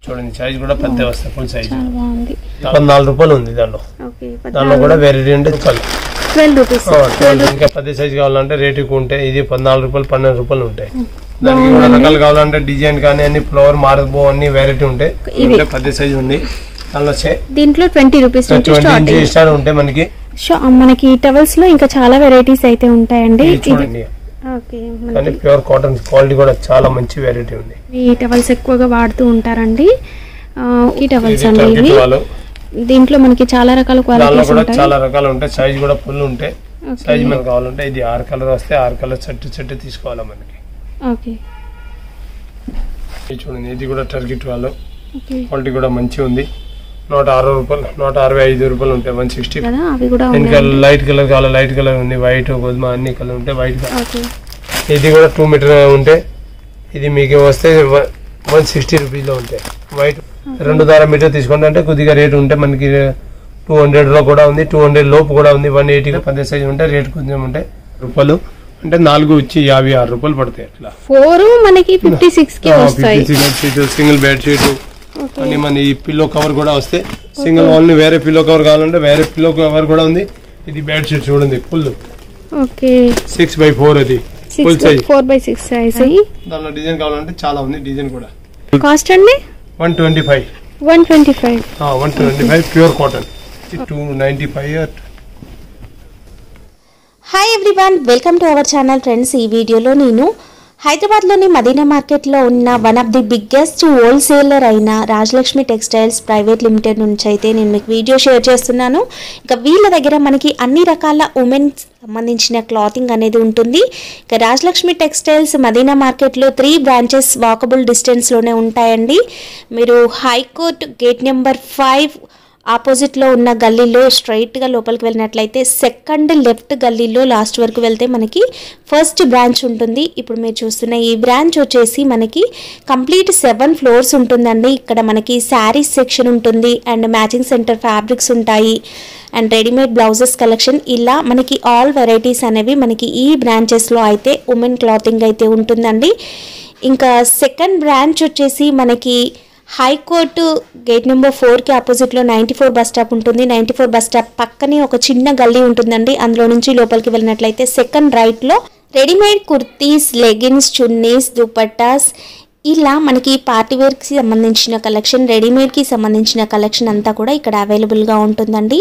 చూడండి సైజ్ కూడా పెద్ద వస్తాయి ఫుల్ సైజ్ చాలా బాగుంది పద్నాలుగు రూపాయలు ఉంది దాంట్లో ఓకే దాంట్లో కూడా వెరైటీ అంటే రూపాయలు ట్వెల్వ్ రూపీస్ ఇంకా పెద్ద సైజ్ కావాలంటే రేట్ ఎక్కువ ఉంటాయి ఇది పద్నాలుగు రూపాయలు పన్నెండు రూపాయలు ఉంటాయి దానికి కూడా రకాలు కావాలంటే డిజైన్ కానీ అన్ని ఫ్లవర్ మార్బో అన్ని వెరైటీ ఉంటాయి అంటే పెద్ద సైజ్ ఉంది దానిలో దీంట్లో ట్వంటీ రూపీస్ నుంచి ట్వంటీ స్టార్ట్ ఇంచ్ ఇష్టాలు ఉంటాయి మనకి సో మనకి టవల్స్ లో ఇంకా చాలా వెరైటీస్ అయితే ఉంటాయండి ఇది ఇది చూడండి ఓకే కానీ ప్యూర్ కాటన్ క్వాలిటీ కూడా చాలా మంచి వెరైటీ ఉంది ఈ టవల్స్ ఎక్కువగా వాడుతూ ఉంటారండి ఆ, ఈ టవల్స్ ఇది అండి టర్కీ ఇవి వాళ్ళు దీంట్లో మనకి చాలా రకాల దానిలో క్వాలిటీస్ కూడా ఉంటాయి చాలా రకాలు ఉంటాయి సైజ్ కూడా ఫుల్ ఉంటాయి ఓకే సైజ్ మనకు కావాలంటే ఇది ఆరు కలర్ వస్తే ఆరు కలర్ చెట్టు చెట్టు తీసుకోవాలి మనకి ఓకే ఇది చూడండి ఇది కూడా టర్కీ వాళ్ళు ఓకే క్వాలిటీ కూడా మంచిగా ఉంది నూట అరవై రూపాయలు నూట అరవై ఐదు రూపాయలు ఉంటాయి వన్ సిక్స్టీ కదా అవి కూడా ఇంకా ఉన్నాయి లైట్ కలర్ కావాలి లైట్ కలర్ ఉంది వైట్ గోధుమ అన్ని కలర్ ఉంటాయి వైట్ కలర్ ఓకే ఇది కూడా టూ మీటర్ ఉంటే ఇది మీకు వస్తే వన్ సిక్స్టీ రూపీస్లో ఉంటాయి వైట్ రెండు దార మీటర్ తీసుకుంటే అంటే కొద్దిగా రేట్ ఉంటే మనకి టూ హండ్రెడ్ లో కూడా ఉంది టూ హండ్రెడ్ లోపు కూడా ఉంది వన్ ఎయిటీ పది సైజ్ ఉంటే రేట్ కొంచెం ఉంటాయి రూపాయలు అంటే నాలుగు వచ్చి యాభై ఆరు రూపాయలు పడతాయి అట్లా ఫోర్ మనకి ఫిఫ్టీ సిక్స్ కి వస్తాయి sheet single bed sheet okay అని మన ఈ పిల్లో కవర్ కూడా వస్తే సింగిల్ ఓన్లీ వేరే పిల్లో కవర్ కావాలంటే వేరే పిల్లో కవర్ కూడా ఉంది ఇది బెడ్ షీట్ చూడండి full okay six by four అది full six size four by six size దానిలో డిజైన్ కావాలంటే చాలా ఉంది డిజైన్ కూడా కాస్ట్ అండి one twenty five one twenty five one twenty five pure cotton two ninety five hi everyone welcome to our channel friends ఈ వీడియోలో నేను హైదరాబాద్లోని మదీనా మార్కెట్లో ఉన్న one of the biggest wholesaler అయిన రాజలక్ష్మి టెక్స్టైల్స్ ప్రైవేట్ లిమిటెడ్ నుంచి అయితే నేను మీకు వీడియో షేర్ చేస్తున్నాను ఇంకా వీళ్ళ దగ్గర మనకి అన్ని రకాల ఉమెన్ సంబంధించిన క్లాతింగ్ అనేది ఉంటుంది ఇక రాజలక్ష్మి టెక్స్టైల్స్ మదీనా మార్కెట్లో త్రీ బ్రాంచెస్ వాకబుల్ డిస్టెన్స్లోనే ఉంటాయండి మీరు హైకోర్ట్ గేట్ నెంబర్ ఫైవ్ ఆపోజిట్లో ఉన్న గల్లీలో స్ట్రైట్గా లోపలికి వెళ్ళినట్లయితే సెకండ్ లెఫ్ట్ గల్లీలో లాస్ట్ వరకు వెళ్తే మనకి ఫస్ట్ బ్రాంచ్ ఉంటుంది ఇప్పుడు మీరు చూస్తున్న ఈ బ్రాంచ్ వచ్చేసి మనకి కంప్లీట్ సెవెన్ ఫ్లోర్స్ ఉంటుందండి ఇక్కడ మనకి శారీస్ సెక్షన్ ఉంటుంది అండ్ మ్యాచింగ్ సెంటర్ ఫ్యాబ్రిక్స్ ఉంటాయి అండ్ రెడీమేడ్ బ్లౌజెస్ కలెక్షన్ ఇలా మనకి ఆల్ వెరైటీస్ అనేవి మనకి ఈ బ్రాంచెస్లో అయితే ఉమెన్ క్లాతింగ్ అయితే ఉంటుందండి ఇంకా సెకండ్ బ్రాంచ్ వచ్చేసి మనకి హైకోర్టు గేట్ నెంబర్ ఫోర్కి ఆపోజిట్లో నైంటీ ఫోర్ బస్ స్టాప్ ఉంటుంది నైంటీ ఫోర్ బస్ స్టాప్ పక్కనే ఒక చిన్న గల్లీ ఉంటుందండి అందులో నుంచి లోపలికి వెళ్ళినట్లయితే సెకండ్ రైట్లో రెడీమేడ్ కుర్తీస్ లెగిన్స్ చున్నీస్ దుపట్టాస్ ఇలా మనకి పార్టీ వేర్కి సంబంధించిన కలెక్షన్ రెడీమేడ్కి సంబంధించిన కలెక్షన్ అంతా కూడా ఇక్కడ అవైలబుల్గా ఉంటుందండి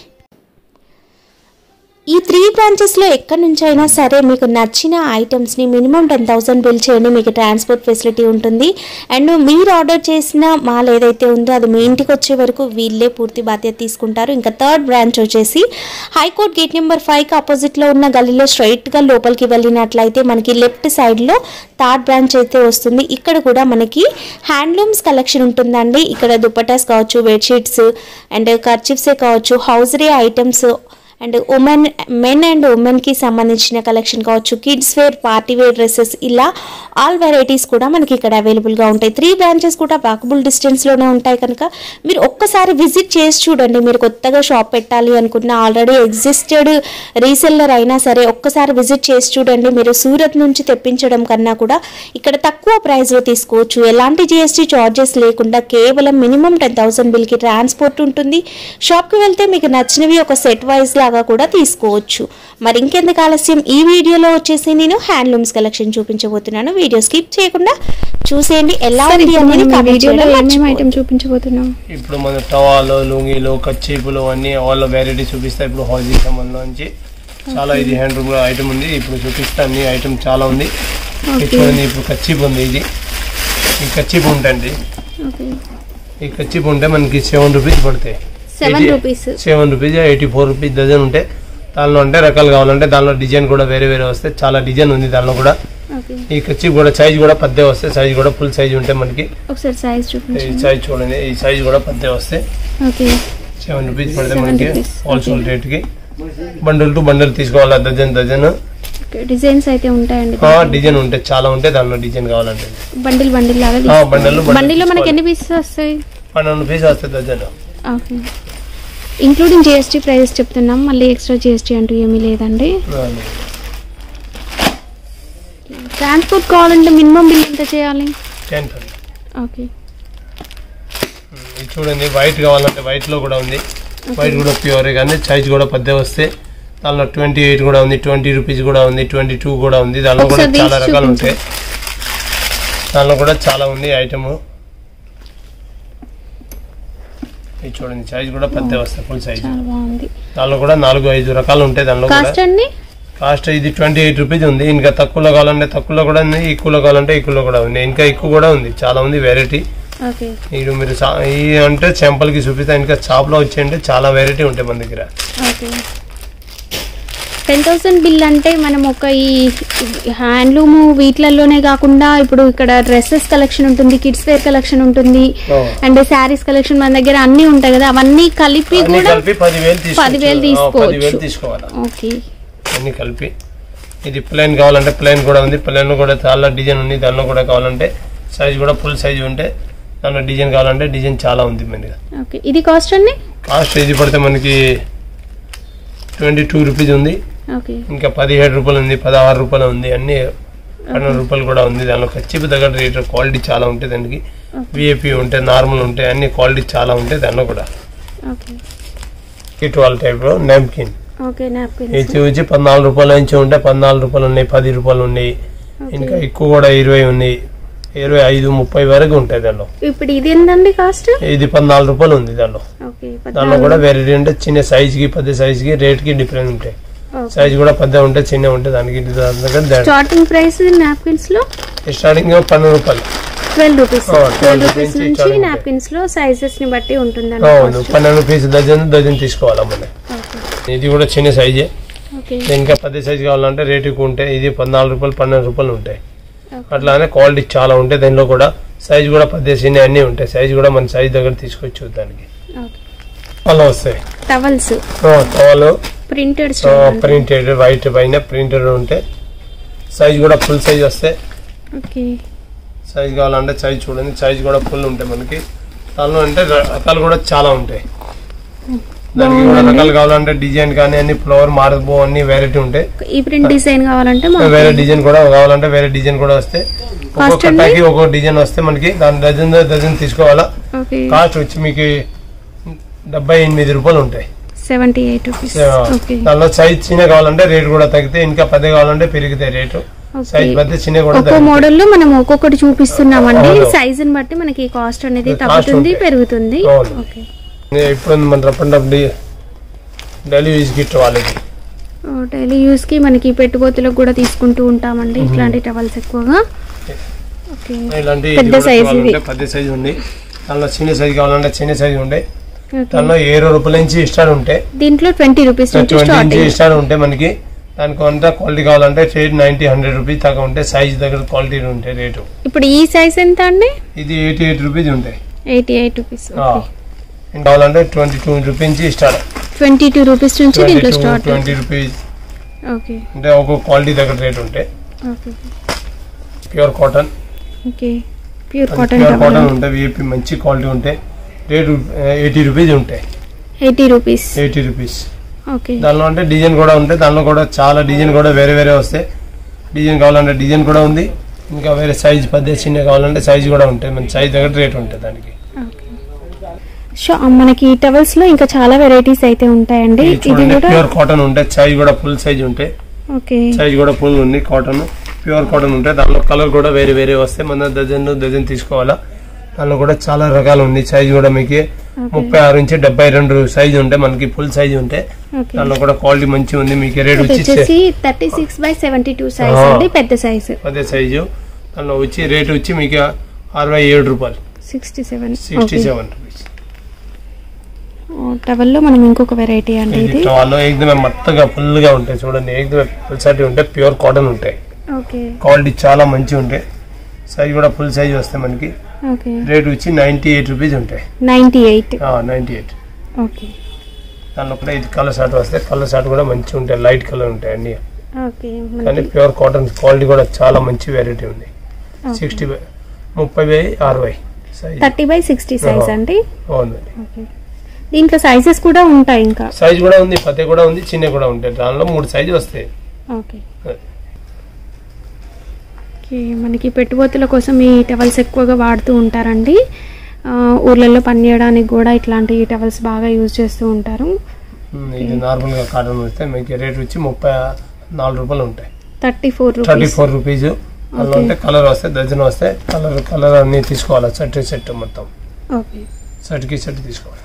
ఈ త్రీ బ్రాంచెస్లో ఎక్కడి నుంచి అయినా సరే మీకు నచ్చిన ఐటమ్స్ని మినిమం టెన్ థౌసండ్ బిల్ చేయండి మీకు ట్రాన్స్పోర్ట్ ఫెసిలిటీ ఉంటుంది అండ్ మీరు ఆర్డర్ చేసిన మాల్ ఏదైతే ఉందో అది మీ ఇంటికి వచ్చే వరకు వీళ్ళే పూర్తి బాధ్యత తీసుకుంటారు ఇంకా థర్డ్ బ్రాంచ్ వచ్చేసి హైకోర్ట్ గేట్ నెంబర్ ఫైవ్కి ఆపోజిట్లో ఉన్న గల్లీలో స్ట్రైట్గా లోపలికి వెళ్ళినట్లయితే మనకి లెఫ్ట్ సైడ్లో థర్డ్ బ్రాంచ్ అయితే వస్తుంది ఇక్కడ కూడా మనకి హ్యాండ్లూమ్స్ కలెక్షన్ ఉంటుందండి ఇక్కడ దుపటాస్ కావచ్చు బెడ్షీట్స్ అండ్ కర్చిప్సే కావచ్చు hosiery items and women men and ఉమెన్కి సంబంధించిన కలెక్షన్ కావచ్చు kids wear party wear dresses ఇలా ఆల్ వెరైటీస్ కూడా మనకి ఇక్కడ అవైలబుల్గా ఉంటాయి త్రీ బ్రాంచెస్ కూడా వాకబుల్ డిస్టెన్స్లోనే ఉంటాయి కనుక మీరు ఒక్కసారి విజిట్ చేసి చూడండి మీరు కొత్తగా షాప్ పెట్టాలి అనుకున్న ఆల్రెడీ ఎగ్జిస్టెడ్ రీసెల్లర్ అయినా సరే ఒక్కసారి విజిట్ చేసి చూడండి మీరు సూరత్ నుంచి తెప్పించడం కన్నా కూడా ఇక్కడ తక్కువ ప్రైస్లో తీసుకోవచ్చు ఎలాంటి జిఎస్టీ చార్జెస్ లేకుండా కేవలం మినిమం టెన్ థౌసండ్ బిల్కి ట్రాన్స్పోర్ట్ ఉంటుంది షాప్కి వెళ్తే మీకు నచ్చినవి ఒక సెట్ వైజ్ లాగా కూడా తీసుకోవచ్చు మరి ఇంకెందుకు ఆలస్యం ఈ వీడియోలో వచ్చేసి నేను హ్యాండ్లూమ్స్ కలెక్షన్ చూపించబోతున్నాను వీడియో స్కిప్ చేయకుండా చూసేయండి ఎలా సరే, ఉంది ఇప్పుడు అనేది మనం ఈ comment వీడియోలో చేయడం ఏమేమి మర్చిపోవద్దు. ఐటమ్ చూపించబోతున్నాం ఇప్పుడు మన టవాలు లుంగీలు కచ్చీపులు అన్ని వాళ్ళ వెరైటీ చూపిస్తాయి ఇప్పుడు హౌసింగ్ సంబంధం నుంచి చాలా ఇది హ్యాండ్లూమ్ ఐటమ్ ఉంది ఇప్పుడు చూపిస్తా అన్ని ఐటమ్ చాలా ఉంది ఇది చూడండి ఇప్పుడు కచ్చీపు ఉంది ఇది ఈ కచ్చీపు ఉంటుంది ఓకే ఈ కచ్చీపు ఉంటే మనకి సెవెన్ రూపీస్ పడతాయి seven rupees seven rupees eighty four rupees dozen ఉంటే దానిలో అంటే రకాలు కావాలంటే దానిలో డిజైన్ కూడా వేరే వేరే వస్తే చాలా డిజైన్ ఉంది దానిలో కూడా ఓకే ఈ కచ్చీపు కూడా సైజ్ కూడా పెద్ద వస్తే సైజ్ కూడా ఫుల్ సైజ్ ఉంటే మనకి ఒకసారి సైజ్ ఈ చూపించండి సైజ్ చూడండి ఈ సైజ్ కూడా పెద్ద వస్తే ఓకే సెవెన్ రూపీస్ పడితే Seven మనకి rupees. హోల్సేల్ రేట్కి బండిల్ టు బండిల్ తీసుకోవాలి డజన్ డజన్ ఓకే డిజైన్స్ అయితే ఉంటాయండి డిజైన్ ఉంటే చాలా ఉంటే దానిలో డిజైన్ కావాలంటే బండిల్ బండిల్ లాగా ఆ, తీసుకోవాలి. బండిల్ బండిల్ బండిల్లో మనకి తీసుకోవాలి. ఎన్ని పీసెస్ వస్తాయి పన్నెండు రూపీస్ వస్తుంది dozen okay including GST price చెప్తున్నాం మళ్ళీ ఎక్స్ట్రా జిఎస్టీ అంటూ ఏమీ లేదండి ట్రాన్స్పోర్ట్ కావాలంటే మినిమం బిల్ ఎంత చేయాలి టెన్ ఓకే చూడండి వైట్ కావాలంటే వైట్ లో కూడా ఉంది వైట్ కూడా ప్యూర్ కానీ సైజ్ కూడా పెద్ద వస్తే దానిలో ట్వంటీ ఎయిట్ కూడా ఉంది ట్వంటీ రూపీస్ కూడా ఉంది ట్వంటీ టూ కూడా ఉంది దానిలో కూడా ఒకసారి చాలా తీసి రకాలు ఉంటాయి దానిలో కూడా చాలా ఉంది ఐటమ్ ఇది చూడండి సైజ్ కూడా పెద్ద వస్తాయి ఫుల్ సైజ్ చాలా బాగుంది దానిలో కూడా నాలుగు ఐదు రకాలు ఉంటాయి దానిలో కూడా కాస్ట్ అండి కాస్ట్ ఇది ట్వంటీ ఎయిట్ రూపీస్ ఉంది ఇంకా తక్కువలో కావాలంటే తక్కువలో కూడా ఉంది ఎక్కువలో కావాలంటే ఎక్కువలో కూడా ఉంది ఇంకా ఎక్కువ కూడా ఉంది చాలా ఉంది వెరైటీ ఓకే మీరు మీరు సా- ఈ అంటే కి చూపిస్తా ఇంకా షాప్ లో వచ్చేయండి చాలా వెరైటీ ఉంటాయి మన దగ్గర ఓకే టెన్ థౌసండ్ బిల్ అంటే మనం ఒక ఈ హ్యాండ్లూమ్ వీటిలలోనే కాకుండా ఇప్పుడు ఇక్కడ డ్రెస్సెస్ కలెక్షన్ ఉంటుంది కిడ్స్ వేర్ కలెక్షన్ ఉంటుంది ఓ. అండ్ శారీస్ కలెక్షన్ మన దగ్గర అన్ని ఉంటాయి కదా అవన్నీ కలిపి అన్ని కూడా కలిపి పదివేలు తీసుకోవచ్చు. పదివేలు ఆ, తీసుకోవచ్చు. పదివేలు తీసుకోవాలా ఓకే అన్ని కలిపి ఇది ప్లెయిన్ కావాలంటే ప్లెయిన్ కూడా ఉంది ప్లెయిన్ కూడా చాలా డిజైన్ ఉంది దానిలో కూడా కావాలంటే సైజ్ కూడా ఫుల్ సైజ్ ఉంటే దానిలో డిజైన్ కావాలంటే డిజైన్ చాలా ఉంది మన దగ్గర ఓకే ఇది కాస్ట్ అండి కాస్ట్ ఇది పడితే మనకి ట్వంటీ టూ రూపీస్ ఉంది ఓకే ఇంకా పదిహేడు రూపాయలు ఉంది పదహారు రూపాయలు ఉంది అన్ని పన్నెండు రూపాయలు కూడా ఉంది దానిలో ఖచ్చితంగా దగ్గర రేట్ క్వాలిటీ చాలా ఉంటాయి దానికి విఐపి ఉంటాయి నార్మల్ ఉంటాయి అన్ని క్వాలిటీ చాలా ఉంటాయి దానిలో కూడా ఓకే ఇటువల్ టైప్ లో నాప్కిన్ ఓకే నాప్కిన్స్ ఇది వచ్చి పద్నాలుగు రూపాయల నుంచి ఉంటే పద్నాలుగు రూపాయలు ఉన్నాయి పది రూపాయలు ఉన్నాయి ఇంకా ఎక్కువ కూడా ఇరవై ఉన్నాయి ఇరవై ఐదు ముప్పై వరకు ఉంటాయి దానిలో ఇప్పుడు ఇది ఎంతండి కాస్ట్ ఇది పద్నాలుగు రూపాయలు ఉంది దానిలో ఓకే దానిలో కూడా వెరైటీ అంటే చిన్న సైజ్ కి పెద్ద సైజ్ కి రేట్ కి డిఫరెంట్ ఉంటాయి సైజ్ కూడా పెద్ద ఉంటే చిన్న ఉంటే దానికి దాని దగ్గర దా- స్టార్టింగ్ ప్రైస్ నాప్కిన్స్ లో స్టార్టింగ్ పన్నెండు రూపాయలు twelve rupees Oh, 12 twelve rupees rupees నుంచి నుంచి starting నాప్కిన్స్ లో సైజెస్ ని బట్టి ఉంటుంది అవును పన్నెండు పీస్ డజన్ డజన్ తీసుకోవాలా మనం ఇది కూడా చిన్న సైజే ఓకే ఇంకా పెద్ద సైజ్ కావాలంటే రేట్ ఎక్కువ ఉంటాయి ఇది పద్నాలుగు రూపాయలు పన్నెండు రూపాయలు ఉంటాయి Okay. అట్లానే క్వాలిటీ చాలా ఉంటాయి దానిలో కూడా సైజ్ కూడా పెద్ద చిన్న అన్ని ఉంటాయి సైజ్ కూడా మన సైజ్ దగ్గర తీసుకొచ్చు దానికి ఓకే అలా వస్తాయి towels towel printed printed white పైన ప్రింటెడ్ ఉంటే సైజ్ కూడా ఫుల్ సైజ్ వస్తాయి ఓకే సైజ్ కావాలంటే సైజ్ చూడండి సైజ్ కూడా ఫుల్ ఉంటాయి మనకి దానిలో అంటే ర- రకాలు కూడా చాలా ఉంటాయి దానికి కూడా రకాలు కావాలంటే డిజైన్ కానీ అన్ని ఫ్లవర్ మార్బో అన్ని వెరైటీ ఉంటాయి ఈ ప్రింట్ డిజైన్ కావాలంటే మాకు వేరే డిజైన్ కూడా కావాలంటే వేరే డిజైన్ కూడా వస్తే ఒక్కొక్క Cost అండి? కట్టాకి ఒక్కొక్క డిజైన్ వస్తే మనకి దాని డజన్ డజన్ తీసుకోవాలా ఓకే కాస్ట్ వచ్చి మీకు డెబ్బై ఎనిమిది రూపాయలు ఉంటాయి సెవెంటీ ఎయిట్ రూపీస్ ఓకే దానిలో సైజ్ చిన్న కావాలంటే రేట్ కూడా తగ్గితే ఇంకా పెద్ద కావాలంటే పెరుగుతాయి రేటు సైజ్ పెద్ద చిన్న కూడా ఒక్కో తగ్గుతాయి. మోడల్ లో మనం ఒక్కొక్కటి చూపిస్తున్నామండి అవును. సైజ్ ని బట్టి మనకి కాస్ట్ అనేది Cost తగ్గుతుంది ఉంటాయి. పెరుగుతుంది అవును. ఓకే ఇప్పుడు మన రప్పండి డైలీ యూజ్ గిట్ వాళ్ళకి డైలీ యూస్ కి మనకి పెట్టుబోతులకు కూడా తీసుకుంటూ ఉంటామండి ఇట్లాంటి టవల్స్ ఎక్కువగా ఓకే ఇలాంటి పెద్ద ఇది కూడా size కావాలంటే ఇది. పెద్ద సైజ్ ఉంది దానిలో చిన్న సైజ్ కావాలంటే చిన్న సైజ్ ఉండే ఓకే. దానిలో ఇరవై రూపాయల నుంచి స్టార్ట్ ఉంటాయి దీంట్లో ట్వంటీ రూపీస్ నుంచి ట్వంటీ నుంచి స్టార్టింగ్ స్టార్ట్ ఉంటే మనకి దానికి అంతా క్వాలిటీ కావాలంటే రేట్ నైన్టీ హండ్రెడ్ రూపీస్ దాకా ఉంటే సైజ్ దగ్గర క్వాలిటీ ఉంటాయి రేటు ఇప్పుడు ఈ సైజ్ ఎంత అండి ఇది ఎయిటీ ఎయిట్ రూపీస్ ఉంటాయి ఎయిటీ ఎయిట్ రూపీస్ ఆ. ఇంకా కావాలంటే ట్వంటీ టూ రూపీస్ నుంచి స్టార్ట్ ట్వంటీ టూ రూపీస్ నుంచి ట్వంటీ దీంట్లో two start twenty rupees okay అంటే ఒక్కొక్క క్వాలిటీ దగ్గర రేట్ ఉంటాయి okay pure cotton okay pure cotton pure towel cotton ఉంటాయి విఐపి మంచి క్వాలిటీ ఉంటాయి రేటు ఎయిటీ రూపీస్ ఉంటాయి eighty rupees eighty rupees okay దానిలో అంటే డిజైన్ కూడా ఉంటాయి దానిలో కూడా చాలా డిజైన్ కూడా వేరే వేరే వస్తాయి డిజైన్ కావాలంటే డిజైన్ కూడా ఉంది ఇంకా వేరే సైజ్ పెద్ద చిన్న కావాలంటే సైజ్ కూడా ఉంటాయి మన సైజ్ దగ్గర రేట్ ఉంటుంది దానికి సో మనకి టవల్స్ లో ఇంకా చాలా వెరైటీస్ అయితే ఉంటాయండి ఇది ఇది చూడండి కూడా ప్యూర్ కాటన్ ఉంటాయి సైజ్ కూడా ఫుల్ సైజ్ ఉంటాయి ఓకే సైజ్ కూడా ఫుల్ ఉంది కాటన్ ప్యూర్ కాటన్ ఉంటాయి దానిలో కలర్ కూడా వేరే వేరే వస్తాయి మన డజన్ డజన్ తీసుకోవాలా దానిలో కూడా చాలా రకాలు ఉంది సైజ్ కూడా మీకు ముప్పై ఆరు నుంచి డెబ్బై రెండు సైజ్ ఉంటాయి మనకి ఫుల్ సైజ్ ఉంటాయి ఓకే దానిలో కూడా క్వాలిటీ మంచిగా ఉంది మీకు రేట్ ఇది వచ్చి వచ్చేసి thirty six by seventy two size ఆ. అండి పెద్ద సైజ్ అదే సైజు దానిలో వచ్చి రేట్ వచ్చి మీకు అరవై ఏడు రూపాయలు sixty seven sixty seven rupees towel లో మనం ఇంకొక వెరైటీ అండి ఇది ఇది వాళ్ళు ఏకదమే మెత్తగా ఫుల్ గా ఉంటాయి చూడండి ఏకదమే పుల్సాటి ఉంటాయి ప్యూర్ కాటన్ ఉంటాయి ఓకే క్వాలిటీ చాలా మంచిగా ఉంటాయి సైజ్ కూడా ఫుల్ సైజ్ వస్తాయి మనకి ఓకే రేట్ వచ్చి నైన్టీ ఎయిట్ రూపీస్ ఉంటాయి ninety eight ninety eight okay దానిలో కూడా ఇది కలర్ షార్ట్ వస్తాయి కలర్ షార్ట్ కూడా మంచిగా ఉంటాయి లైట్ కలర్ ఉంటాయి అన్ని ఓకే కానీ మనకి ప్యూర్ కాటన్ క్వాలిటీ కూడా చాలా మంచి వెరైటీ ఉంది సిక్స్టీ ముప్పై బై అరవై size thirty by sixty size ఆ. అండి బాగుందండి ఓకే దీంట్లో సైజెస్ కూడా ఉంటాయి ఇంకా సైజ్ కూడా ఉంది పతే కూడా ఉంది చిన్న కూడా ఉంటాయి దానిలో మూడు సైజు వస్తాయి ఓకే ఓకే మనకి పెట్టుబడుల కోసం ఈ టవల్స్ ఎక్కువగా వాడుతూ ఉంటారండి ఆ, ఊర్లలో పని చేయడానికి కూడా ఇట్లాంటి టవల్స్ బాగా యూజ్ చేస్తూ ఉంటారు ఉమ్, ఇది నార్మల్ గా కాటన్ వస్తే మీకు రేట్ వచ్చి ముప్పై నాలుగు రూపాయలు ఉంటాయి thirty four thirty rupees four rupees అందులో Okay. ఉంటే కలర్ వస్తే డజన్ వస్తే కలర్ కలర్ అన్ని తీసుకోవాలి సెట్ సెట్ మొత్తం ఓకే సెట్కి సెట్ తీసుకోవాలి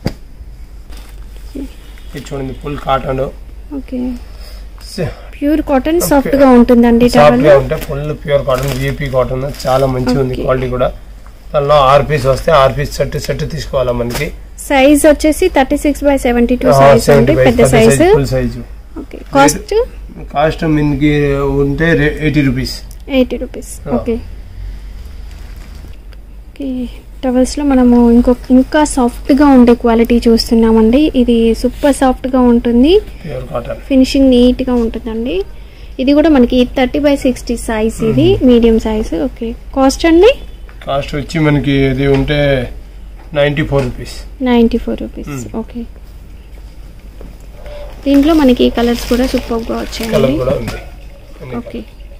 ఇది చూడండి full cotton okay pure cotton soft గా ఉంటుందండి సాఫ్ట్ టవల్ గా ఉంటే full pure cotton VIP cotton చాలా మంచిగా ఉంది Okay. క్వాలిటీ కూడా దానిలో ఆరు పీస్ వస్తే ఆరు పీస్ సెట్ సెట్ తీసుకోవాలా మనకి సైజ్ వచ్చేసి thirty six by seventy two size ఉంది పెద్ద size full size okay cost cost మీన్కి ఉంటే ఎయిటీ రూపీస్ ఎయిటీ రూపీస్ ఆ. ఓకే ఓకే టవల్స్లో మనము ఇంకో ఇంకా సాఫ్ట్గా ఉండే క్వాలిటీ చూస్తున్నామండి ఇది సూపర్ సాఫ్ట్గా ఉంటుంది ప్యూర్ కాటన్ ఫినిషింగ్ నీట్గా ఉంటుందండి ఇది కూడా మనకి థర్టీ బై సిక్స్టీ సైజ్ ఇది మీడియం సైజ్ ఓకే కాస్ట్ అండి కాస్ట్ వచ్చి మనకి ఇది ఉంటే ninety four rupees ninety four rupees Hmm. Okay దీంట్లో మనకి కలర్స్ కూడా సూపర్గా కలర్ వచ్చాయండి కూడా ఉంది అన్ని ఓకే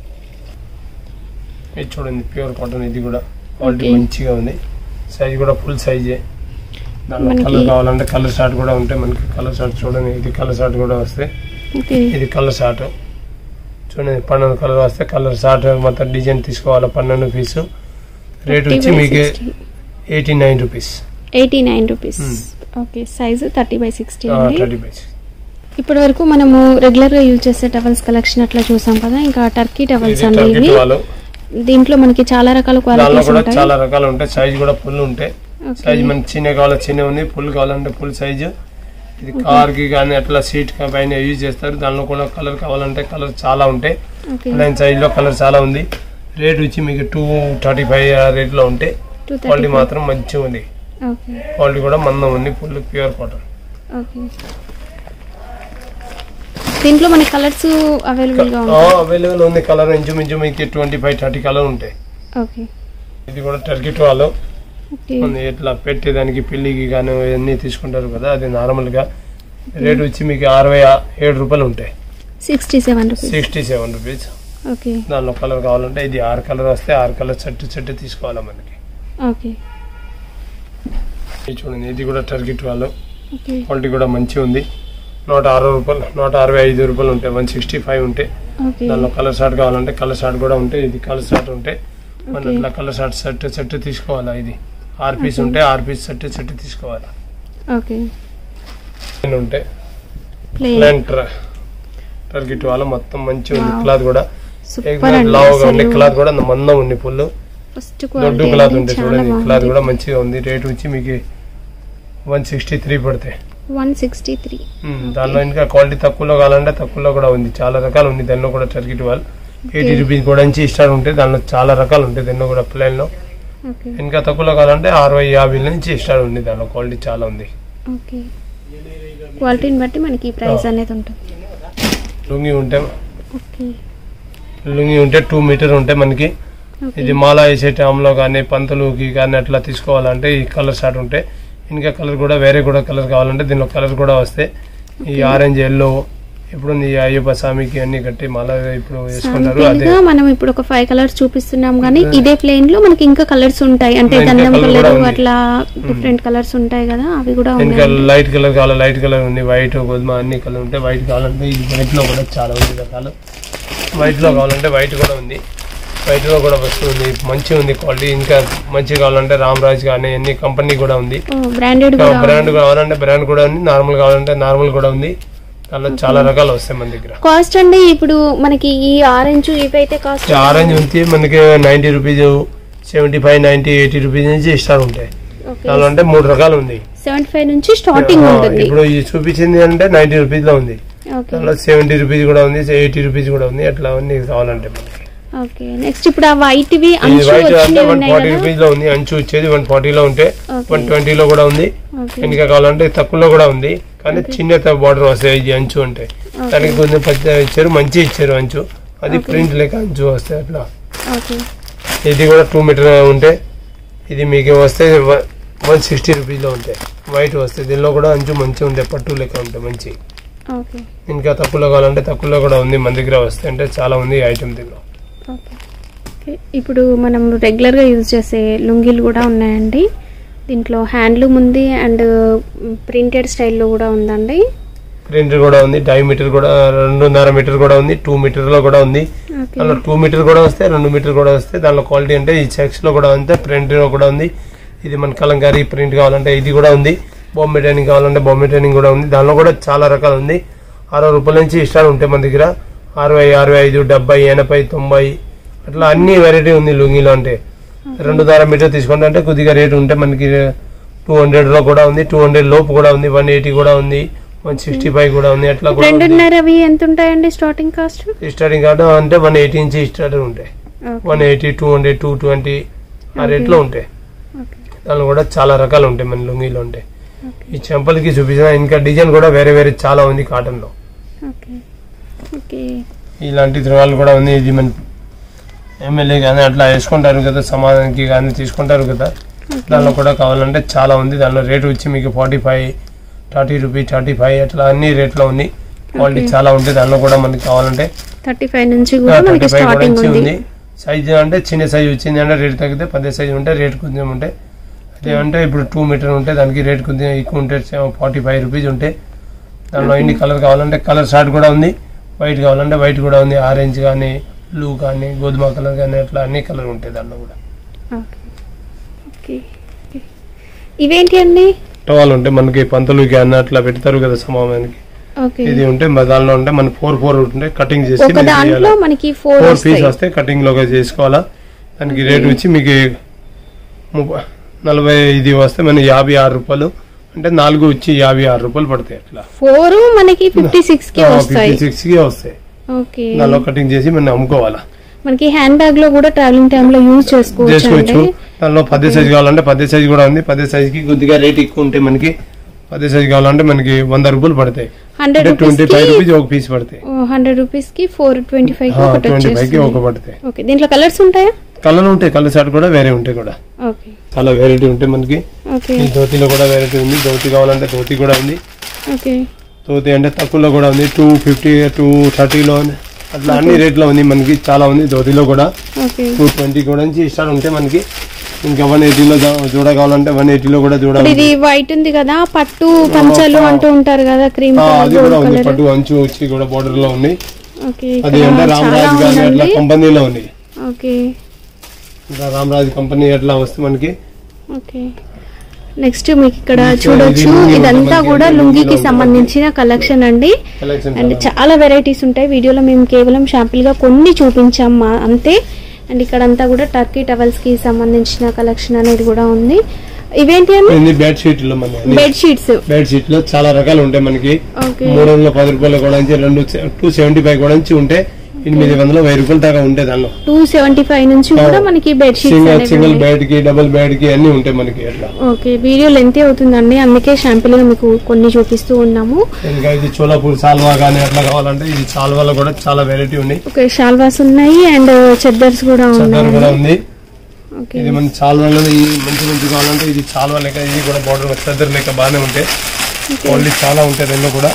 ఇది చూడండి ప్యూర్ కాటన్ ఇది కూడా క్వాలిటీ Okay. మంచిగా ఉంది సైజ్ కూడా ఫుల్ సైజే దానిలో మనకి- కలర్ కావాలంటే కలర్ షార్ట్ కూడా ఉంటాయి మనకి కలర్ షార్ట్ చూడండి ఇది కలర్ షార్ట్ కూడా వస్తే ఓకే ఇది కలర్ షార్ట్ చూడండి పన్నెండు కలర్ వస్తే కలర్ షార్ట్ మొత్తం డిజైన్ తీసుకోవాలి పన్నెండు పీసు రేట్ వచ్చి మీకు eighty nine rupees eighty nine rupees Hmm. Okay size thirty by sixty అండి థర్టీ పీస్ ఇప్పటి వరకు మనము రెగ్యులర్ గా యూజ్ చేసే టవల్స్ కలెక్షన్ అట్లా చూసాం కదా ఇంకా టర్కీ టవల్స్ ఇది అండి టర్కీ ఇవి టవాలు దీంట్లో మనకి చాలా రకాల దానిలో క్వాలిటీస్ కూడా ఉంటాయి చాలా రకాలు ఉంటాయి సైజ్ కూడా ఫుల్ ఉంటాయి ఓకే సైజ్ మనకి చిన్న కావాలో చిన్న ఉంది ఫుల్ కావాలంటే ఫుల్ సైజు ఇది కార్ కి కానీ అట్లా సీట్ కి పైన యూజ్ చేస్తారు దానిలో కూడా కలర్ కావాలంటే కలర్ చాలా ఉంటాయి ఓకే లైన్ సైజ్ లో కలర్ చాలా ఉంది రేట్ వచ్చి మీకు టూ థర్టీ ఫైవ్ రేట్ లో ఉంటాయి టూ క్వాలిటీ మాత్రం మంచిగా ఉంది ఓకే క్వాలిటీ కూడా మందం ఉంది ఫుల్ ప్యూర్ కాటన్ ఓకే దీంట్లో మనకి కలర్స్ అవైలబుల్ గా ఉంటాయి అవైలబుల్ ఉంది కలర్ ఇంచుమించు మీకు ట్వంటీ ఫైవ్ థర్టీ కలర్ ఉంటాయి ఓకే ఇది కూడా టర్కీ టవాలు ఓకే ఉంది ఇట్లా పెట్టేదానికి పెళ్లికి కానీ ఇవన్నీ తీసుకుంటారు కదా అది నార్మల్ గా రేట్ వచ్చి మీకు అరవై ఏడు రూపాయలు ఉంటాయి sixty seven rupees sixty seven rupees okay దానిలో కలర్ కావాలంటే ఇది ఆరు కలర్ వస్తే ఆరు కలర్ సెట్ సెట్ తీసుకోవాలి మనకి ఓకే ఇది చూడండి ఇది కూడా టర్కీ ట్వెల్వ్ ఓకే క్వాలిటీ కూడా మంచిగా ఉంది నూట అరవై రూపాయలు నూట అరవై ఐదు రూపాయలు ఉంటాయి వన్ సిక్స్టీ ఫైవ్ ఉంటాయి ఓకే దానిలో కలర్ షార్ట్ కావాలంటే కలర్ షార్ట్ కూడా ఉంటాయి ఇది కలర్ షార్ట్ ఉంటాయి మన Okay. ఇట్లా కలర్ షార్ట్ సెట్ సెట్ తీసుకోవాలా ఇది ఆరు పీస్ Okay. ఉంటే ఆరు పీస్ సెట్ సెట్ తీసుకోవాలా ఓకే ఇన్ని ఉంటాయి ప్లేన్ ప్లాన్ టర్కీ ట్వెల్వ్ మొత్తం మంచిగా ఉంది Wow. క్లాత్ కూడా సూపర్ అండి లావుగా ఉంది అసలు క్లాత్ కూడా మందం ఉంది ఫుల్ ఫస్ట్ దొడ్డు క్వాలిటీ క్లాత్ అండి, ఉంది చాలా చూడండి క్లాత్ బాగుంది కూడా మంచిగా ఉంది రేట్ వచ్చి మీకు వన్ సిక్స్టీ త్రీ పడతాయి వన్ సిక్స్టీ త్రీ ఉమ్, దానిలో ఇంకా క్వాలిటీ తక్కువలో కావాలంటే తక్కువలో కూడా ఉంది చాలా రకాలు ఉంది దానిలో కూడా టర్కీ ట్వెల్వ్ ఎయిటీ రూపీస్ కూడా నుంచి స్టార్ట్ ఉంటాయి దానిలో చాలా రకాలు ఉంటాయి దానిలో కూడా ప్లేన్ లో ఓకే ఇంకా తక్కువలో కావాలంటే అరవై యాభై నుంచి స్టార్ట్ ఉంది దానిలో క్వాలిటీ చాలా ఉంది ఓకే క్వాలిటీని బట్టి మనకి ప్రైస్ ఆ. అనేది ఉంటుంది లుంగి ఉంటే ఓకే లుంగి ఉంటే టూ మీటర్ ఉంటాయి మనకి ఓకే ఇది మాల వేసే టైంలో కానీ పంతులుకి కానీ అట్లా తీసుకోవాలంటే ఈ కలర్ షార్ట్ ఉంటాయి ఇంకా కలర్ కూడా వేరే కూడా కలర్ కావాలంటే దీనిలో కలర్ కూడా వస్తాయి ఈ Okay. ఆరెంజ్ ఎల్లో ఇప్పుడు ఈ అయ్యప్ప స్వామికి అన్ని కట్టి మాల ఇప్పుడు వేసుకుంటారు అదే సింపుల్ గా మనం ఇప్పుడు ఒక ఫైవ్ కలర్స్ చూపిస్తున్నాం కానీ అదే. ఇదే ప్లేన్ లో మనకి ఇంకా కలర్స్ ఉంటాయి అంటే ఇంకా గంధం colour కూడా కలర్ ఉంది. అట్లా డిఫరెంట్ కలర్స్ ఉంటాయి కదా అవి కూడా ఇంకా ఉన్నాయి లైట్ కలర్ కావాలి లైట్ కలర్ ఉంది వైట్ గోధుమ అన్ని కలర్ ఉంటాయి వైట్ కావాలంటే ఈ వైట్ లో కూడా చాలా ఉంది రకాలు వైట్ లో కావాలంటే వైట్ కూడా ఉంది వైట్ లో కూడా వస్తుంది మంచిగా ఉంది క్వాలిటీ ఇంకా మంచిగా కావాలంటే రామరాజ్ కానీ అన్ని కంపెనీ కూడా ఉంది బ్రాండెడ్ కూడా బ్రాండ్ కావాలంటే బ్రాండ్ కూడా ఉంది నార్మల్ కావాలంటే నార్మల్ కూడా ఉంది దానిలో చాలా రకాలు వస్తాయి మన దగ్గర కాస్ట్ అండి ఇప్పుడు మనకి ఈ ఆరెంజ్ ఇవైతే కాస్ట్ ఆరెంజ్ ఉంది మనకి ninety rupees seventy five ninety eighty rupees నుంచి స్టార్ట్ ఉంటాయి దానిలో అంటే మూడు రకాలు ఉంది సెవెంటీ ఫైవ్ నుంచి స్టార్టింగ్ ఆ, ఉంటుంది ఇప్పుడు ఇది చూపించింది అంటే నైన్టీ రూపీస్ లో ఉంది ఓకే దానిలో సెవెంటీ రూపీస్ కూడా ఉంది ఎయిటీ రూపీస్ కూడా ఉంది అట్లా అన్ని కావాలంటే మనకి ఓకే నెక్స్ట్ ఇప్పుడు ఆ వైట్ వి ఇది అంచు వైట్ అంటే వచ్చినవి వన్ ఉన్నాయి ఫార్టీ కదా రూపీస్ లో ఉంది అంచు వచ్చేది వన్ ఫార్టీలో ఉంటే Okay. వన్ ట్వంటీలో కూడా ఉంది ఓకే ఇంకా కావాలంటే తక్కువలో కూడా ఉంది కానీ చిన్న బార్డర్ వస్తాయి ఇది అంచు అంటే దానికి కొంచెం పెద్ద ఇచ్చారు మంచి ఇచ్చారు అంచు అది Okay. ప్రింట్ లెక్క అంచు వస్తాయి అట్లా ఓకే ఇది కూడా టూ మీటర్ ఉంటే ఇది మీకు వస్తే వన్ సిక్స్టీ రూపీస్లో ఉంటాయి వైట్ వస్తాయి దీనిలో కూడా అంచు మంచిగా ఉంటాయి పట్టు లెక్క ఉంటాయి మంచి ఓకే ఇంకా తక్కువలో కావాలంటే తక్కువలో కూడా ఉంది మన దగ్గర వస్తాయి అంటే చాలా ఉంది ఐటమ్ దీనిలో ఓకే ఓకే ఇప్పుడు మనం రెగ్యులర్గా యూజ్ చేసే లుంగీలు కూడా ఉన్నాయండి దీంట్లో హ్యాండ్లూమ్ ఉంది అండ్ ప్రింటెడ్ స్టైల్లో కూడా ఉందండి ప్రింట్ కూడా ఉంది డై మీటర్ కూడా రెండున్నర మీటర్ కూడా ఉంది టూ మీటర్ లో కూడా ఉంది ఓకే దానిలో టూ మీటర్ కూడా వస్తే రెండు మీటర్ కూడా వస్తే దానిలో క్వాలిటీ అంటే ఈ చెక్స్ లో కూడా ఉంది ప్రింట్ లో కూడా ఉంది ఇది మన కలంకారీ ప్రింట్ కావాలంటే ఇది కూడా ఉంది బొమ్మే ట్రైనింగ్ కావాలంటే బొమ్మే ట్రైనింగ్ కూడా ఉంది దానిలో కూడా చాలా రకాలు ఉంది అరవై రూపాయల నుంచి స్టార్ట్ ఉంటాయి మన దగ్గర అరవై అరవై ఐదు డెబ్బై ఎనభై తొంభై అట్లా అన్ని వెరైటీ ఉంది లుంగిలో అంటే రెండు దార మీటర్ తీసుకుంటే అంటే కొద్దిగా రేట్ ఉంటే మనకి టూ హండ్రెడ్ లో కూడా ఉంది టూ హండ్రెడ్ లోపు కూడా ఉంది వన్ ఎయిటీ కూడా ఉంది వన్ సిక్స్టీ ఫైవ్ కూడా ఉంది అట్లా కూడా ఉంది. రెండున్నరవి ఎంత ఉంటాయండి స్టార్టింగ్ కాస్ట్ స్టార్టింగ్ కార్డు అంటే వన్ ఎయిటీ నుంచి స్టార్ట్ ఉంటాయి one eighty two hundred two twenty ఆ Okay. రేట్లో ఉంటాయి ఓకే దానిలో కూడా చాలా రకాలు ఉంటాయి మన లుంగీలో ఉంటాయి ఈ చెంపలకి చూపించిన ఇంకా డిజైన్ కూడా వేరే వేరే చాలా ఉంది కాటన్ లో ఓకే ఓకే ఇలాంటి ధృవాలు కూడా ఉంది ఇది మన ఎమ్మెల్యే కానీ అట్లా వేసుకుంటారు కదా సమాధానానికి కానీ తీసుకుంటారు కదా దానిలో కూడా కావాలంటే చాలా ఉంది దానిలో రేటు వచ్చి మీకు forty five thirty rupee thirty five అట్లా అన్ని రేట్లో ఉంది క్వాలిటీ Okay. చాలా ఉంది దానిలో కూడా మనకి కావాలంటే థర్టీ ఫైవ్ నుంచి కూడా మనకి 35 కూడా స్టార్టింగ్ ఇచ్చి ఉంది ఉంది సైజ్ అంటే చిన్న సైజ్ వచ్చింది అంటే రేట్ తగ్గితే పెద్ద సైజ్ ఉంటే రేట్ కొంచెం ఉంటే అదేమంటే ఇప్పుడు టూ మీటర్ ఉంటే దానికి రేట్ కొంచెం ఎక్కువ ఉంటే ఫార్టీ ఫైవ్ రూపీస్ ఉంటే దానిలో ఎన్ని కలర్ కావాలంటే కలర్ షార్ట్ కూడా ఉంది వైట్ కావాలంటే వైట్ కూడా ఉంది ఆరెంజ్ కానీ బ్లూ కానీ గోధుమ కలర్ కానీ అట్లా అన్ని కలర్ ఉంటాయి దానిలో కూడా ఓకే ఓకే ఇవేంటి అండి టవాల్ ఉంటే మనకి పంతులు కానీ అట్లా పెడతారు కదా సమాధానానికి ఓకే ఇది ఉంటే మన దానిలో ఉంటే మన ఫోర్ ఫోర్ ఉంటే కటింగ్ చేసి ఒక మీరు దాంట్లో చేయాలి. మనకి ఫోర్ ఫోర్ వస్తాయి పీస్ వస్తే కటింగ్ లోగా చేసుకోవాలా దానికి రేట్ వచ్చి మీకు ముప్ప- నలభై ఇది వస్తే మన యాభై ఆరు రూపాయలు అంటే నాలుగు వచ్చి యాభై ఆరు రూపాయలు పడతాయి అట్లా ఫోర్ మనకి ఫిఫ్టీ సిక్స్ కి వస్తాయి ఫిఫ్టీ సిక్స్ కి వస్తాయి ఓకే దానిలో కటింగ్ చేసి మనం అమ్ముకోవాలా మనకి హ్యాండ్ బ్యాగ్ లో కూడా ట్రావెలింగ్ టైమ్ లో యూజ్ చేసుకోవచ్చు చేసుకోవచ్చు అండి దానిలో పది సైజ్ కావాలంటే పది సైజ్ కూడా ఉంది పది సైజ్ కి కొద్దిగా రేట్ ఎక్కువ ఉంటే మనకి పది సైజ్ కావాలంటే మనకి వంద రూపాయలు పడతాయి హండ్రెడ్ అంటే ట్వంటీ రూపీస్ ఫైవ్ కి రూపీస్ ఒక పీస్ పడతాయి హండ్రెడ్ రూపీస్ కి ఫోర్ ట్వంటీ ఫైవ్ కి ఒకటి ట్వంటీ ఫైవ్ కి ఒక వచ్చేస్తుంది పడతాయి ఓకే దీంట్లో కలర్స్ ఉంటాయా కలర్ ఉంటాయి కలర్ షార్ట్ కూడా వేరే ఉంటాయి కూడా ఓకే చాలా వెరైటీ ఉంటాయి మనకి ఓకే ఈ ధోతిలో కూడా వెరైటీ ఉంది ధోతి కావాలంటే ధోతి కూడా ఉంది ఓకే ధోతి అంటే తక్కువలో కూడా ఉంది టూ ఫిఫ్టీ టూ థర్టీలో అట్లా అన్ని రేట్లో ఉంది మనకి చాలా ఉంది ధోతిలో కూడా ఓకే టూ ట్వంటీ కూడా నుంచి స్టార్ట్ ఉంటే మనకి ఇంకా వన్ ఎయిటీలో జోడ కావాలంటే వన్ ఎయిటీలో కూడా జోడ ఇప్పుడు ఉంది. ఇది వైట్ ఉంది కదా పట్టు పంచలు అంటూ ఉంటారు కదా క్రీమ్ ఆ, కలర్ అది కూడా గోల్డ్ ఉంది కలర్ పట్టు అంచు వచ్చి కూడా బోర్డర్ లో ఉంది ఓకే అది ఇక్కడ అంటే చాలా రామరాజ్ కానీ అట్లా ఉందండి కంపెనీలో ఉంది ఓకే ఇంకా రామరాజ్ కంపెనీ అట్లా వస్తే మనకి ఓకే నెక్స్ట్ మీకు ఇక్కడ ఇది చూడొచ్చు లుంగీ ఇదంతా మనకి కూడా అంటే లుంగీకి లుంగీలో సంబంధించిన కలెక్షన్ అండి కలెక్షన్ అండ్ చాలా వెరైటీస్ ఉంటాయి వీడియోలో మేము కేవలం శాంపిల్ గా కొన్ని చూపించాం మా- అంతే అండ్ ఇక్కడ అంతా కూడా టర్కీ టవల్స్ కి సంబంధించిన కలెక్షన్ అనేది కూడా ఉంది ఇవేంటి అండి బెడ్ షీట్ లో మన బెడ్ షీట్స్ బెడ్ షీట్ లో చాలా రకాలు ఉంటాయి మనకి ఓకే మూడు వందల పది రూపాయలు కూడా నుంచి రెండు టూ సెవెంటీ ఫైవ్ కూడా నుంచి ఉంటే ఎనిమిది వందల వెయ్యి రూపాయల దాకా ఉంటాయి దానిలో టూ సెవెంటీ ఫైవ్ నుంచి కూడా మనకి బెడ్ షీట్స్ సింగిల్ అనేవి సింగిల్ ఉన్నాయి. బెడ్ కి డబుల్ బెడ్ కి అన్ని ఉంటాయి మనకి అట్లా ఓకే వీడియో లెంత్ అవుతుందండి అందుకే శాంపిల్ గా మీకు కొన్ని చూపిస్తూ ఉన్నాము ఇంకా ఇది చోలాపూర్ సాల్వా కానీ అట్లా కావాలంటే ఇది సాల్వాలో కూడా చాలా వెరైటీ ఉన్నాయి ఓకే షాల్వాస్ ఉన్నాయి అండ్ చెద్దర్స్ కూడా చద్దర్ కూడా ఉన్నాయి ఉంది ఓకే ఇది మన చాల్వాలో ఈ మంచి మంచి కావాలంటే ఇది చాల్వా లెక్క ఇది కూడా బార్డర్ చద్దర్ లెక్క బాగానే ఉంటాయి ఓన్లీ చాలా ఉంటాయి రెండు కూడా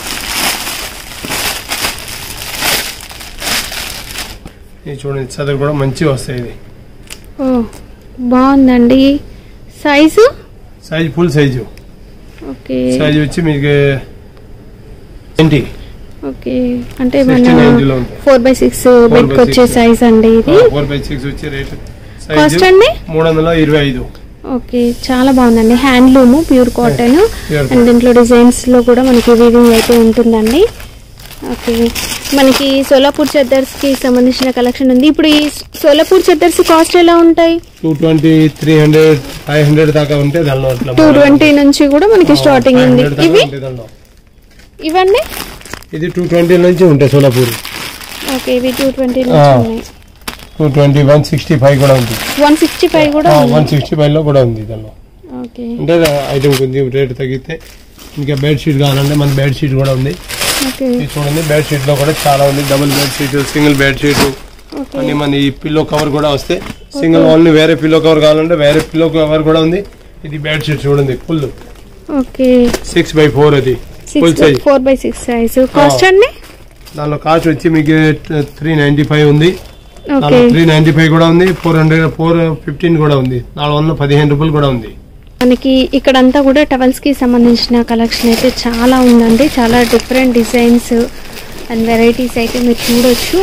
ఇది చూడండి చదువు కూడా మంచిగా వస్తాయి ఇది ఓ బాగుందండి size size full size okay size వచ్చి మీకు ఏంటి ఓకే అంటే 69 మన లో ఉంది. Four by six bed by వచ్చే six. సైజ్ అండి ఇది ఫోర్ బై సిక్స్ వచ్చి రేట్ కాస్ట్ సైజ్ అండి మూడు వందల ఇరవై ఐదు ఓకే చాలా బాగుందండి handloom pure cotton Pure and దీంట్లో డిజైన్స్ లో కూడా మనకి వీవింగ్ అయితే ఉంటుందండి ఓకే మనకి సోలాపూర్ చద్దర్స్ కి సంబంధించిన కలెక్షన్ ఉంది ఇప్పుడు ఈ సోలాపూర్ చద్దర్స్ కాస్ట్ ఎలా ఉంటాయి two twenty three hundred five hundred దాకా ఉంటే దానిలో అట్లా టూ ట్వంటీ నుంచి కూడా మనకి స్టార్టింగ్ ఉంది 500 దాకా ఇవి ఉంటాయి దానిలో. ఇవన్నీ ఇది టూ ట్వంటీ నుంచి ఉంటాయి సోలాపూర్ ఓకే ఇవి టూ ట్వంటీ ఆ. నుంచి ఉన్నాయి two twenty one sixty five కూడా ఉంది వన్ సిక్స్టీ ఫైవ్ కూడా వన్ ఉంది సిక్స్టీ ఫైవ్ లో కూడా ఉంది దానిలో ఓకే అంటే ఐటమ్ కొంచెం రేట్ తగ్గితే ఇంకా బెడ్ షీట్ కావాలంటే మన బెడ్ షీట్ కూడా ఉంది ఓకే ఇది చూడండి బెడ్ షీట్ లో కూడా చాలా ఉంది double bed sheet single bed sheet okay అని మన ఈ పిల్లో కవర్ కూడా వస్తే సింగిల్ ఓన్లీ వేరే పిల్లో కవర్ కావాలంటే వేరే పిల్లో కవర్ కూడా ఉంది ఇది బెడ్ షీట్ చూడండి full okay six by four అది full six size four by six size cost అండి దానిలో కాస్ట్ వచ్చి మీకు త్రీ నైన్టీ ఫైవ్ ఉంది ఓకే దానిలో త్రీ నైన్టీ ఫైవ్ కూడా ఉంది ఫోర్ హండ్రెడ్ ఫోర్ ఫిఫ్టీన్ కూడా ఉంది నాలుగు వందల పదిహేను రూపాయలు కూడా ఉంది మనకి ఇక్కడంతా కూడా టవల్స్ కి సంబంధించిన కలెక్షన్ అయితే చాలా ఉందండి చాలా డిఫరెంట్ డిజైన్స్ అండ్ వెరైటీస్ అయితే మీరు చూడొచ్చు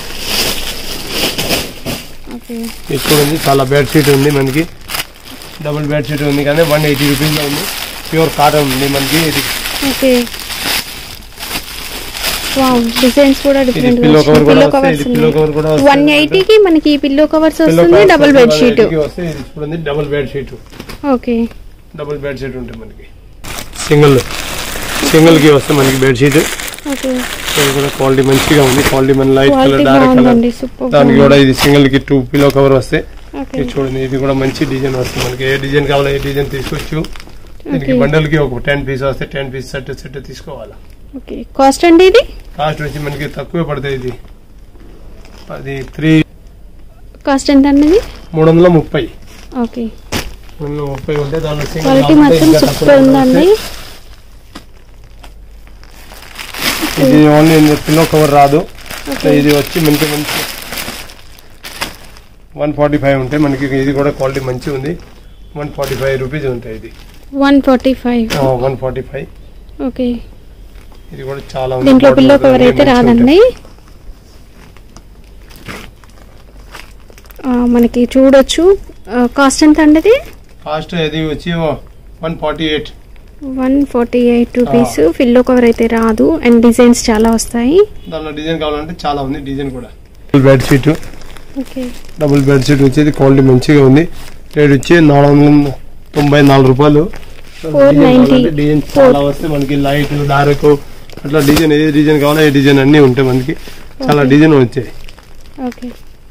ఓకే ఇక్కడ ఉంది చాలా బెడ్ షీట్ ఉంది మనకి డబుల్ బెడ్ షీట్ ఉంది కానీ వన్ ఎయిటీ రూపీస్లో ఉంది ప్యూర్ కాటన్ ఉంది మనకి ఇది ఓకే వావ్ డిజైన్స్ కూడా డిఫరెంట్ pillow cover కూడా పిల్లో వస్తాయి, కవర్స్ ఇది pillow cover కూడా వస్తాయి. వన్ ఎయిటీకి మనకి పిల్లో కవర్స్ Pillow వస్తుంది covers డబుల్ బెడ్ షీట్ 180 కి వస్తే ఇది చూడండి double bed sheet okay double bed sheet ఉంటుంది మనకి సింగిల్ సింగిల్ కి వస్తే మనకి బెడ్ షీట్ ఓకే ఇది కూడా క్వాలిటీ మంచిగా ఉంది క్వాలిటీ మన light colour quality dark colour బాగుందండి సూపర్ దానికి కూడా ఇది సింగిల్ కి టూ పిలో కవర్ వస్తే ఓకే ఇది చూడండి ఇది కూడా మంచి డిజైన్ వస్తుంది మనకి ఏ డిజైన్ కావాలో ఏ డిజైన్ తీసుకోవచ్చు దీనికి Okay. బండల్ కి ఒక టెన్ పీస్ వస్తే టెన్ పీస్ సెట్ సెట్ తీసుకోవాలి ఓకే కాస్ట్ అండి ఇది కాస్ట్ వచ్చి మనకి తక్కువే పడుతుంది ఇది అది త్రీ కాస్ట్ ఎంత అండి ఇది మూడు వందల ముప్పై ఓకే మూడు వందల ముప్పై ఉంటే దానిలో single క్వాలిటీ కావాలంటే మాత్రం ఇంకా సూపర్ తక్కువలో ఉందండి వస్తాయి. ఇది ఓన్లీ పిల్లో కవర్ రాదు ఓకే ఇది వచ్చి మనకి మంచి వన్ ఫార్టీ ఫైవ్ ఉంటాయి మనకి ఇది కూడా క్వాలిటీ మంచిగా ఉంది వన్ ఫార్టీ ఫైవ్ రూపీస్ ఉంటాయి ఇది one forty five one forty five okay ఇది కూడా చాలా ఉంది దీంట్లో Bottle పిల్లో కూడా కవర్ అయితే మంచిగా రాదండి ఆ, మనకి చూడొచ్చు కాస్ట్ ఎంత అండి ఇది కాస్ట్ అది వచ్చి one forty eight one forty eight rupees pillow cover అయితే రాదు అండ్ డిజైన్స్ చాలా వస్తాయి దానిలో డిజైన్ కావాలంటే చాలా ఉంది డిజైన్ కూడా bed sheet okay double bed sheet వచ్చేది క్వాలిటీ మంచిగా ఉంది రేట్ వచ్చి నాలుగు వందల తొంభై నాలుగు రూపాయలు Four డిజైన్ ninety. కావాలంటే డిజైన్ చాలా వస్తే మనకి లైట్ డార్క్ అట్లా డిజైన్ ఏ డిజైన్ కావాలో ఏ డిజైన్ అన్నీ ఉంటాయి మనకి చాలా Okay. డిజైన్ వచ్చాయి ఓకే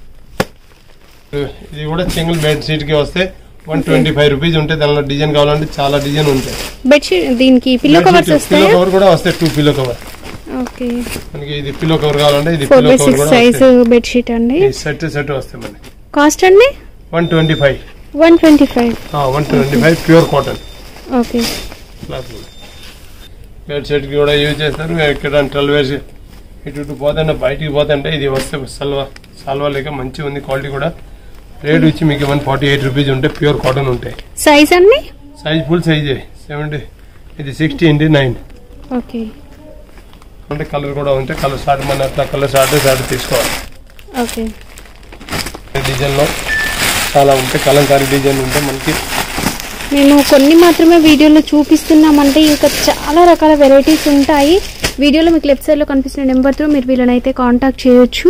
ఇది కూడా సింగిల్ బెడ్ షీట్ కి వస్తే వన్ ట్వంటీ ఫైవ్ రూపీస్ ఉంటాయి దానిలో డిజైన్ కావాలంటే చాలా డిజైన్ ఉంటాయి బెడ్షీట్ దీనికి పిల్లో కవర్స్ పిల్లో వస్తాయా కవర్ కూడా వస్తాయి టూ పిల్లో కవర్ ఓకే మనకి ఇది పిల్లో కవర్ కావాలంటే ఇది four pillow by cover six కూడా సైజ్ వస్తాయి. బెడ్షీట్ అండి ఈ సెట్ సెట్ వస్తాయి మనకి కాస్ట్ అండి one twenty five one twenty five one twenty five pure cotton okay cloth bed sheet కి కూడా యూజ్ చేస్తారు ఇక్కడ ట్వెల్వ్ ఇయర్స్ ఇటు ఇటు పోతుంటే బయటికి పోతుంటే ఇది వస్తే సల్వా సల్వా లేక మంచిగా ఉంది క్వాలిటీ కూడా రేట్ వచ్చి మీకు వన్ ఫార్టీ ఎయిట్ రూపీస్ ఉంటాయి ప్యూర్ కాటన్ ఉంటాయి సైజ్ అండి సైజ్ ఫుల్ సైజే సెవెంటీ ఇది సిక్స్టీ ఇంటి నైన్ ఓకే అంటే కలర్ కూడా ఉంటే కలర్ షార్ట్ మన అట్లా కలర్ షార్ట్ షార్ట్ తీసుకోవాలి ఓకే డిజైన్లో చాలా ఉంటాయి కలంకారీ డిజైన్ ఉంటే మనకి మేము కొన్ని మాత్రమే వీడియోలో చూపిస్తున్నామంటే ఇంకా చాలా రకాల వెరైటీస్ ఉంటాయి వీడియోలో మీకు లెఫ్ట్ సైడ్లో కనిపిస్తున్న నెంబర్తో మీరు వీళ్ళనైతే కాంటాక్ట్ చేయొచ్చు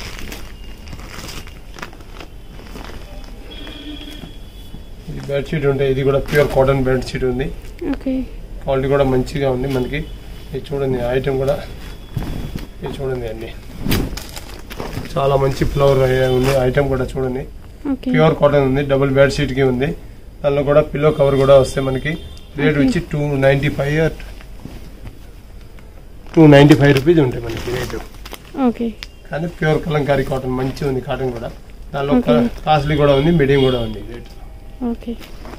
ఇది బెడ్ షీట్ ఉంటాయి ఇది కూడా ప్యూర్ కాటన్ బెడ్ షీట్ ఉంది ఓకే క్వాలిటీ కూడా మంచిగా ఉంది మనకి ఇది చూడండి ఐటమ్ కూడా ఇది చూడండి అండి చాలా మంచి ఫ్లవర్ ఉంది ఐటమ్ కూడా చూడండి ఓకే ప్యూర్ కాటన్ ఉంది డబుల్ బెడ్ షీట్ కి ఉంది దానిలో కూడా పిల్లో కవర్ కూడా వస్తాయి మనకి రేట్ వచ్చి two ninety five two ninety five rupees ఉంటాయి మనకి రేటు ఓకే కానీ ప్యూర్ కలంకారీ కాటన్ మంచిగా ఉంది కాటన్ కూడా దానిలో Okay. కాస్ట్లీ కూడా ఉంది మీడియం కూడా ఉంది రేట్ ఓకే